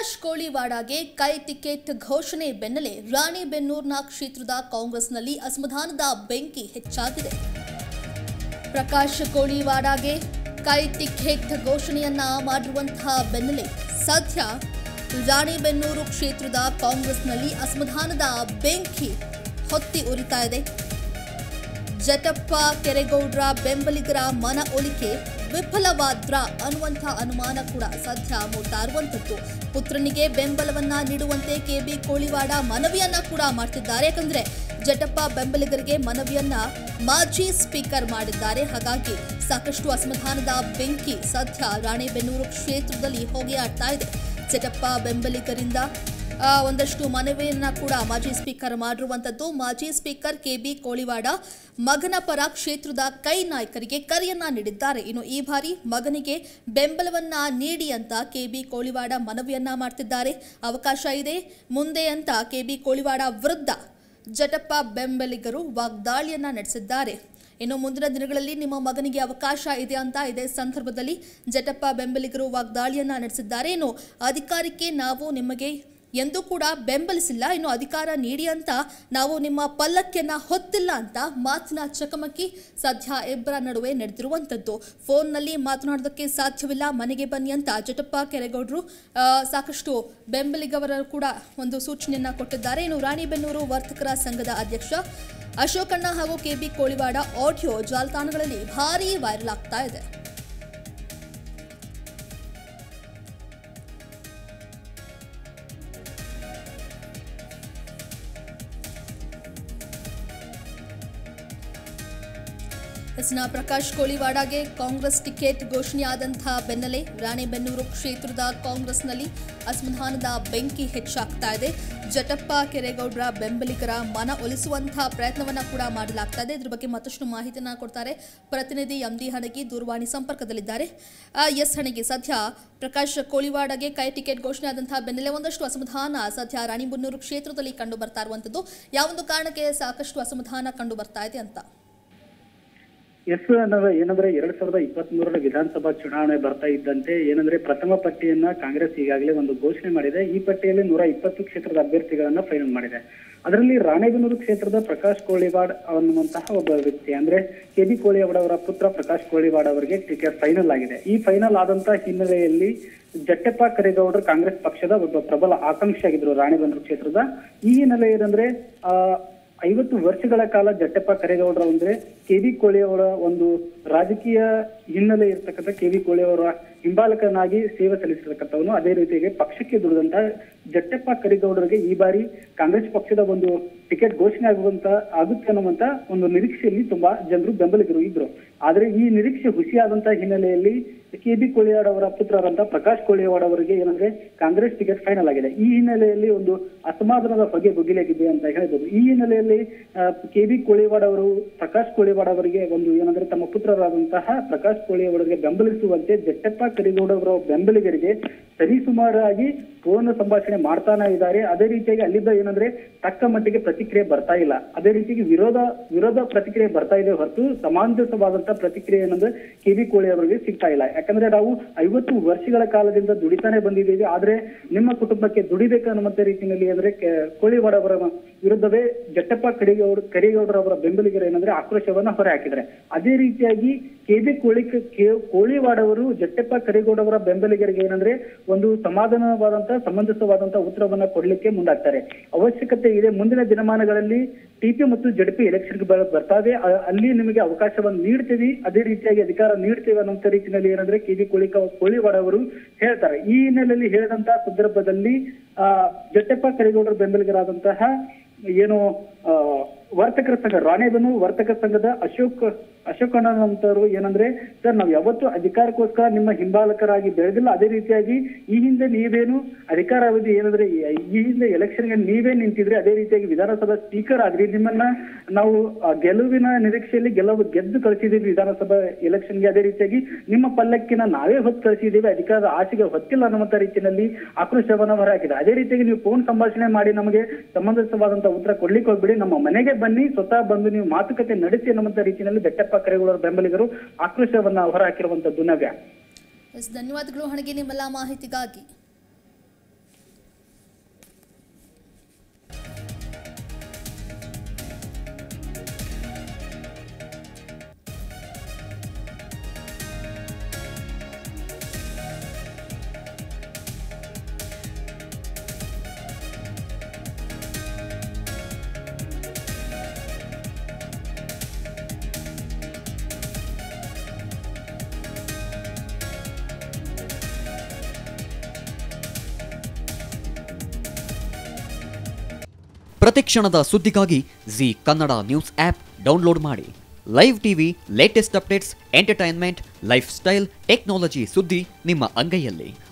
ಪ್ರಕಾಶ್ ಕೋಳಿವಾಡಗೆ ಕೈ ಟಿಕೆಟ್ ಘೋಷಣೆ ಬೆನ್ನಲ್ಲೇ ರಾಣಿಬೆನ್ನೂರಿನ ಕ್ಷೇತ್ರದ ಕಾಂಗ್ರೆಸ್ನಲ್ಲಿ ಅಸಮಾಧಾನದ ಬೆಂಕಿ ಹೆಚ್ಚಾಗಿದೆ ಪ್ರಕಾಶ್ ಕೋಳಿವಾಡಗೆ ಕೈ ಟಿಕೆಟ್ ಘೋಷಣೆಯನ್ನ ಮಾಡಿರುವಂತಹ ಬೆನ್ನಲ್ಲೇ ಸದ್ಯ ರಾಣಿಬೆನ್ನೂರು ಕ್ಷೇತ್ರದ ಕಾಂಗ್ರೆಸ್ನಲ್ಲಿ ಅಸಮಾಧಾನದ ಬೆಂಕಿ ಹೊತ್ತಿ ಉರಿತಾ ಇದೆ ಜಟಪ್ಪ ಕೆರೆಗೌಡ್ರ ಬೆಂಬಲಿಗರ ಮನ ಒಲಿಕೆ ವಿಫಲವಾದ್ರ ಅನ್ನುವಂಥ ಅನುಮಾನ ಕೂಡ ಸದ್ಯ ಮೂಡ್ತಾ ಇರುವಂಥದ್ದು ಪುತ್ರನಿಗೆ ಬೆಂಬಲವನ್ನ ನೀಡುವಂತೆ ಕೆ ಬಿ ಕೋಳಿವಾಡ ಮನವಿಯನ್ನ ಕೂಡ ಮಾಡ್ತಿದ್ದಾರೆ ಯಾಕಂದ್ರೆ ಜಟಪ್ಪ ಬೆಂಬಲಿಗರಿಗೆ ಮನವಿಯನ್ನ ಮಾಜಿ ಸ್ಪೀಕರ್ ಮಾಡಿದ್ದಾರೆ ಹಾಗಾಗಿ ಸಾಕಷ್ಟು ಅಸಮಾಧಾನದ ಬೆಂಕಿ ಸದ್ಯ ರಾಣೆಬೆನ್ನೂರು ಕ್ಷೇತ್ರದಲ್ಲಿ ಹೋಗಿಯಾಡ್ತಾ ಇದೆ ಜಟಪ್ಪ ಬೆಂಬಲಿಗರಿಂದ ಆ, ಒಂದಷ್ಟು ಮನವಿಯನ್ನ ಕೂಡ ಮಾಜಿ ಸ್ಪೀಕರ್ ಮಾಡಿರುವಂತದ್ದು ಮಾಜಿ ಸ್ಪೀಕರ್ ಕೆ ಬಿ ಕೋಳಿವಾಡ ಮಗನ ಪರ ಕ್ಷೇತ್ರದ ಕೈ ನಾಯಕರಿಗೆ ಕರೆಯನ್ನ ನೀಡಿದ್ದಾರೆ ಇನ್ನು ಈ ಬಾರಿ ಮಗನಿಗೆ ಬೆಂಬಲವನ್ನ ನೀಡಿ ಅಂತ ಕೆ ಬಿ ಕೋಳಿವಾಡ ಮನವಿಯನ್ನ ಮಾಡ್ತಿದ್ದಾರೆ ಅವಕಾಶ ಇದೆ ಮುಂದೆ ಅಂತ ಕೆ ಬಿ ಕೋಳಿವಾಡ ವಿರುದ್ಧ ಜಟಪ್ಪ ಬೆಂಬಲಿಗರು ವಾಗ್ದಾಳಿಯನ್ನ ನಡೆಸಿದ್ದಾರೆ ಇನ್ನು ಮುಂದಿನ ದಿನಗಳಲ್ಲಿ ನಿಮ್ಮ ಮಗನಿಗೆ ಅವಕಾಶ ಇದೆ ಅಂತ ಇದೇ ಸಂದರ್ಭದಲ್ಲಿ ಜಟಪ್ಪ ಬೆಂಬಲಿಗರು ವಾಗ್ದಾಳಿಯನ್ನ ನಡೆಸಿದ್ದಾರೆ ಇನ್ನು ಅಧಿಕಾರಕ್ಕೆ ನಾವು ನಿಮಗೆ ಎಂದೂ ಕೂಡ ಬೆಂಬಲಿಸಿಲ್ಲ ಇನ್ನು ಅಧಿಕಾರ ನೀಡಿ ಅಂತ ನಾವು ನಿಮ್ಮ ಪಲ್ಲಕ್ಕಿಯನ್ನ ಹೊತ್ತಿಲ್ಲ ಅಂತ ಮಾತಿನ ಚಕಮಕಿ ಸದ್ಯ ಇಬ್ಬರ ನಡುವೆ ನಡೆದಿರುವಂಥದ್ದು ಫೋನ್ನಲ್ಲಿ ಮಾತನಾಡೋದಕ್ಕೆ ಸಾಧ್ಯವಿಲ್ಲ ಮನೆಗೆ ಬನ್ನಿ ಅಂತ ಜಟಪ್ಪ ಕೆರೆಗೌಡರು ಆ, ಸಾಕಷ್ಟು ಬೆಂಬಲಿಗರ ಕೂಡ ಒಂದು ಸೂಚನೆಯನ್ನ ಕೊಟ್ಟಿದ್ದಾರೆ ಇನ್ನು ರಾಣಿಬೆನ್ನೂರು ವರ್ತಕರ ಸಂಘದ ಅಧ್ಯಕ್ಷ ಅಶೋಕಣ್ಣ ಹಾಗೂ ಕೆಬಿ ಕೋಳಿವಾಡ ಆಡಿಯೋ ಜಾಲತಾಣಗಳಲ್ಲಿ ಭಾರೀ ವೈರಲ್ ಆಗ್ತಾ ಇದೆ ಎಸ್ನ ಪ್ರಕಾಶ್ ಕೋಳಿವಾಡಗೆ ಕಾಂಗ್ರೆಸ್ ಟಿಕೆಟ್ ಘೋಷಣೆಯಾದಂತಹ ಬೆನ್ನಲ್ಲೇ ರಾಣೆಬೆನ್ನೂರು ಕ್ಷೇತ್ರದ ಕಾಂಗ್ರೆಸ್ನಲ್ಲಿ ಅಸಮಾಧಾನದ ಬೆಂಕಿ ಹೆಚ್ಚಾಗ್ತಾ ಇದೆ ಜಟಪ್ಪ ಕೆರೆಗೌಡರ ಬೆಂಬಲಿಗರ ಮನ ಒಲಿಸುವಂತಹ ಪ್ರಯತ್ನವನ್ನ ಕೂಡ ಮಾಡಲಾಗ್ತಾ ಇದೆ ಇದ್ರ ಬಗ್ಗೆ ಮತ್ತಷ್ಟು ಮಾಹಿತಿಯನ್ನ ಕೊಡ್ತಾರೆ ಪ್ರತಿನಿಧಿ ಎಂ ಡಿ ಹಣಗಿ ದೂರವಾಣಿ ಸಂಪರ್ಕದಲ್ಲಿದ್ದಾರೆ ಆ, ಎಸ್ ಹಣಗಿ ಸದ್ಯ ಪ್ರಕಾಶ್ ಕೋಳಿವಾಡಗೆ ಕೈ ಟಿಕೆಟ್ ಘೋಷಣೆ ಆದಂತಹ ಬೆನ್ನಲ್ಲೇ ಒಂದಷ್ಟು ಅಸಮಾಧಾನ ಸದ್ಯ ರಾಣಿಬೆನ್ನೂರು ಕ್ಷೇತ್ರದಲ್ಲಿ ಕಂಡು ಬರ್ತಾ ಇರುವಂತದ್ದು ಯಾವೊಂದು ಕಾರಣಕ್ಕೆ ಸಾಕಷ್ಟು ಅಸಮಾಧಾನ ಕಂಡು ಬರ್ತಾ ಇದೆ ಅಂತ ಎಸ್ ಅನ್ನೋದು ಏನಂದ್ರೆ ಎರಡ್ ಸಾವಿರದ ಇಪ್ಪತ್ತ್ ಮೂರರ ವಿಧಾನಸಭಾ ಚುನಾವಣೆ ಬರ್ತಾ ಇದ್ದಂತೆ ಏನಂದ್ರೆ ಪ್ರಥಮ ಪಟ್ಟಿಯನ್ನ ಕಾಂಗ್ರೆಸ್ ಈಗಾಗಲೇ ಒಂದು ಘೋಷಣೆ ಮಾಡಿದೆ ಈ ಪಟ್ಟಿಯಲ್ಲಿ ನೂರ ಇಪ್ಪತ್ತು ಕ್ಷೇತ್ರದ ಅಭ್ಯರ್ಥಿಗಳನ್ನ ಫೈನಲ್ ಮಾಡಿದೆ ಅದರಲ್ಲಿ ರಾಣೆಬೆನ್ನೂರು ಕ್ಷೇತ್ರದ ಪ್ರಕಾಶ್ ಕೋಳಿವಾಡ್ ಅನ್ನುವಂತಹ ಒಬ್ಬ ವ್ಯಕ್ತಿ ಅಂದ್ರೆ ಕೆ ಬಿ ಕೋಳಿವಾಡ್ ಅವರ ಪುತ್ರ ಪ್ರಕಾಶ್ ಕೋಳಿವಾಡ್ ಅವರಿಗೆ ಟಿಕೆಟ್ ಫೈನಲ್ ಆಗಿದೆ ಈ ಫೈನಲ್ ಆದಂತಹ ಹಿನ್ನೆಲೆಯಲ್ಲಿ ಜಟ್ಟೆಪ್ಪ ಕರೇಗೌಡರು ಕಾಂಗ್ರೆಸ್ ಪಕ್ಷದ ಒಬ್ಬ ಪ್ರಬಲ ಆಕಾಂಕ್ಷಿ ಆಗಿದ್ರು ರಾಣೆಬೆನ್ನೂರು ಕ್ಷೇತ್ರದ ಈ ಹಿನ್ನೆಲೆ ಏನಂದ್ರೆ ಆ ಐವತ್ತು ವರ್ಷಗಳ ಕಾಲ ಜಟ್ಟಪ್ಪ ಕರೇಗೌಡರ ಅಂದ್ರೆ ಕೆ ವಿ ಕೋಳಿಯವರ ಒಂದು ರಾಜಕೀಯ ಹಿನ್ನೆಲೆ ಇರ್ತಕ್ಕಂಥ ಕೆ ವಿ ಕೋಳಿಯವರ ಹಿಂಬಾಲಕನಾಗಿ ಸೇವೆ ಸಲ್ಲಿಸಿರ್ತಕ್ಕಂಥವನು ಅದೇ ರೀತಿಯಾಗಿ ಪಕ್ಷಕ್ಕೆ ದುಡಿದಂತ ಜಟ್ಟಪ್ಪ ಕರಿಗೌಡರಿಗೆ ಈ ಬಾರಿ ಕಾಂಗ್ರೆಸ್ ಪಕ್ಷದ ಒಂದು ಟಿಕೆಟ್ ಘೋಷಣೆ ಆಗುವಂತ ಆಗುತ್ತೆ ಅನ್ನುವಂತ ಒಂದು ನಿರೀಕ್ಷೆಯಲ್ಲಿ ತುಂಬಾ ಜನರು ಬೆಂಬಲಿಗರು ಇದ್ರು ಆದ್ರೆ ಈ ನಿರೀಕ್ಷೆ ಹುಸಿಯಾದಂತ ಹಿನ್ನೆಲೆಯಲ್ಲಿ ಕೆ ಬಿ ಕೋಳಿವಾಡ್ ಅವರ ಪುತ್ರರಂತ ಪ್ರಕಾಶ್ ಕೋಳಿವಾಡ್ ಅವರಿಗೆ ಏನಂದ್ರೆ ಕಾಂಗ್ರೆಸ್ ಟಿಕೆಟ್ ಫೈನಲ್ ಆಗಿದೆ ಈ ಹಿನ್ನೆಲೆಯಲ್ಲಿ ಒಂದು ಅಸಮಾಧಾನದ ಹೊಗೆ ಬುಗಿಲಾಗಿದೆ ಅಂತ ಹೇಳ್ಬೋದು ಈ ಹಿನ್ನೆಲೆಯಲ್ಲಿ ಕೆ ಬಿ ಕೋಳಿವಾಡ್ ಅವರು ಪ್ರಕಾಶ್ ಕೋಳಿವಾಡ್ ಅವರಿಗೆ ಒಂದು ಏನಂದ್ರೆ ತಮ್ಮ ಪುತ್ರರಾದಂತಹ ಪ್ರಕಾಶ್ ಕೋಳಿವಾಡ್ ಅವರಿಗೆ ಬೆಂಬಲಿಸುವಂತೆ ಜಟ್ಟಪ್ಪ ಕರಿಗೌಡ ಅವರ ಬೆಂಬಲಿಗರಿಗೆ ಸರಿಸುಮಾರಾಗಿ ಫೋನ್ ಸಂಭಾಷಣೆ ಮಾಡ್ತಾನೆ ಇದ್ದಾರೆ ಅದೇ ರೀತಿಯಾಗಿ ಅಲ್ಲಿದ್ದ ಏನಂದ್ರೆ ತಕ್ಕ ಮಟ್ಟಿಗೆ ಪ್ರತಿಕ್ರಿಯೆ ಬರ್ತಾ ಇಲ್ಲ ಅದೇ ರೀತಿಯಾಗಿ ವಿರೋಧ ವಿರೋಧ ಪ್ರತಿಕ್ರಿಯೆ ಬರ್ತಾ ಇದೆ ಹೊರತು ಸಮಂಜಸವಾದಂತ ಪ್ರತಿಕ್ರಿಯೆ ಏನಂದ್ರೆ ಕೆ ಬಿ ಕೋಳಿ ಅವರಿಗೆ ಸಿಗ್ತಾ ಇಲ್ಲ ಯಾಕಂದ್ರೆ ನಾವು ಐವತ್ತು ವರ್ಷಗಳ ಕಾಲದಿಂದ ದುಡಿತಾನೆ ಬಂದಿದ್ದೀವಿ ಆದ್ರೆ ನಿಮ್ಮ ಕುಟುಂಬಕ್ಕೆ ದುಡಿಬೇಕು ಅನ್ನುವಂತ ರೀತಿಯಲ್ಲಿ ಅಂದ್ರೆ ಕೆ- ಕೋಳಿವಾಡ ಅವರ ವಿರುದ್ಧವೇ ಜಟ್ಟಪ್ಪ ಕಡಿಗೌಡ ಕರಿಗೌಡರವರ ಬೆಂಬಲಿಗರು ಏನಂದ್ರೆ ಆಕ್ರೋಶವನ್ನ ಹೊರ ಹಾಕಿದ್ದಾರೆ ಅದೇ ರೀತಿಯಾಗಿ K B Koli K- Koliwad ಅವರು ಜಟ್ಟಪ್ಪ ಕರಿಗೌಡವರ ಬೆಂಬಲಿಗರಿಗೆ ಏನಂದ್ರೆ ಒಂದು ಸಮಾಧಾನವಾದಂತ ಸಮಂಜಸವಾದಂತ ಉತ್ತರವನ್ನ ಕೊಡ್ಲಿಕ್ಕೆ ಮುಂದಾಗ್ತಾರೆ ಅವಶ್ಯಕತೆ ಇದೆ ಮುಂದಿನ ದಿನಮಾನಗಳಲ್ಲಿ ಟಿಪಿ ಮತ್ತು ಜಡ್ಪಿ ಎಲೆಕ್ಷನ್ ಬರ್ತಾವೆ ಅ- ಅಲ್ಲಿ ನಿಮಗೆ ಅವಕಾಶವನ್ನು ನೀಡ್ತೀವಿ ಅದೇ ರೀತಿಯಾಗಿ ಅಧಿಕಾರ ನೀಡ್ತೇವೆ ಅನ್ನೋ ರೀತಿಯಲ್ಲಿ ಏನಂದ್ರೆ ಕೆ ವಿ ಕೋಳಿ ಕೋಳಿವಾಡ ಅವರು ಹೇಳ್ತಾರೆ ಈ ಹಿನ್ನೆಲೆಯಲ್ಲಿ ಹೇಳಿದಂತಹ ಸಂದರ್ಭದಲ್ಲಿ ಆ ಜಟ್ಟಪ್ಪ ಕರಿಗೌಡರ ಬೆಂಬಲಿಗರಾದಂತಹ ಏನು ಆ, ವರ್ತಕರ ಸಂಘ ರಾಣೆಬೆನ್ನು ವರ್ತಕರ ಸಂಘದ ಅಶೋಕ್ ಅಶೋಕಣ್ಣ ಅಂತವರು ಏನಂದ್ರೆ ಸರ್ ನಾವು ಯಾವತ್ತೂ ಅಧಿಕಾರಕ್ಕೋಸ್ಕರ ನಿಮ್ಮ ಹಿಂಬಾಲಕರಾಗಿ ಬೆಳೆದಿಲ್ಲ ಅದೇ ರೀತಿಯಾಗಿ ಈ ಹಿಂದೆ ನೀವೇನು ಅಧಿಕಾರಾವಧಿ ಏನಂದ್ರೆ ಈ ಈ ಹಿಂದೆ ಎಲೆಕ್ಷನ್ಗೆ ನೀವೇ ನಿಂತಿದ್ರೆ ಅದೇ ರೀತಿಯಾಗಿ ವಿಧಾನಸಭಾ ಸ್ಪೀಕರ್ ಆದ್ರಿ ನಿಮ್ಮನ್ನ ನಾವು ಆ ಗೆಲುವಿನ ನಿರೀಕ್ಷೆಯಲ್ಲಿ ಗೆಲುವು ಗೆದ್ದು ಕಳಿಸಿದೀವಿ ವಿಧಾನಸಭಾ ಎಲೆಕ್ಷನ್ಗೆ ಅದೇ ರೀತಿಯಾಗಿ ನಿಮ್ಮ ಪಲ್ಲಕ್ಕಿನ ನಾವೇ ಹೊತ್ತು ಕಳಿಸಿದ್ದೀವಿ ಅಧಿಕಾರದ ಆಸೆಗೆ ಹೊತ್ತಿಲ್ಲ ಅನ್ನುವಂತ ರೀತಿಯಲ್ಲಿ ಆಕ್ರೋಶವನ್ನ ಹೊರಹಾಕಿದೆ ಅದೇ ರೀತಿಯಾಗಿ ನೀವು ಫೋನ್ ಸಂಭಾಷಣೆ ಮಾಡಿ ನಮಗೆ ಸಂಬಂಧಿಸವಾದಂತ ಉತ್ತರ ಕೊಡ್ಲಿಕ್ಕೆ ಹೋಗ್ಬಿಡಿ ನಮ್ಮ ಮನೆಗೆ ಬನ್ನಿ ಸ್ವತಃ ಬಂದು ನೀವು ಮಾತುಕತೆ ನಡೆಸಿ ಅನ್ನುವಂತ ರೀತಿಯಲ್ಲಿ ಬೆಟ್ಟಪ್ಪ ಕರೆಗಳವರ ಬೆಂಬಲಿಗರು ಆಕ್ರೋಶವನ್ನ ಹೊರಹಾಕಿರುವಂತದ್ದು ನವ್ಯ ಎಸ್ ಧನ್ಯವಾದಗಳು ಹಣಗೆ ನಿಮ್ಮೆಲ್ಲ ಮಾಹಿತಿಗಾಗಿ ಪ್ರತಿಕ್ಷಣದ ಸುದ್ದಿಗಾಗಿ Zee Kannada news app download ಮಾಡಿ live TV latest updates entertainment lifestyle technology ಸುದ್ದಿ ನಿಮ್ಮ ಅಂಗೈಯಲ್ಲಿ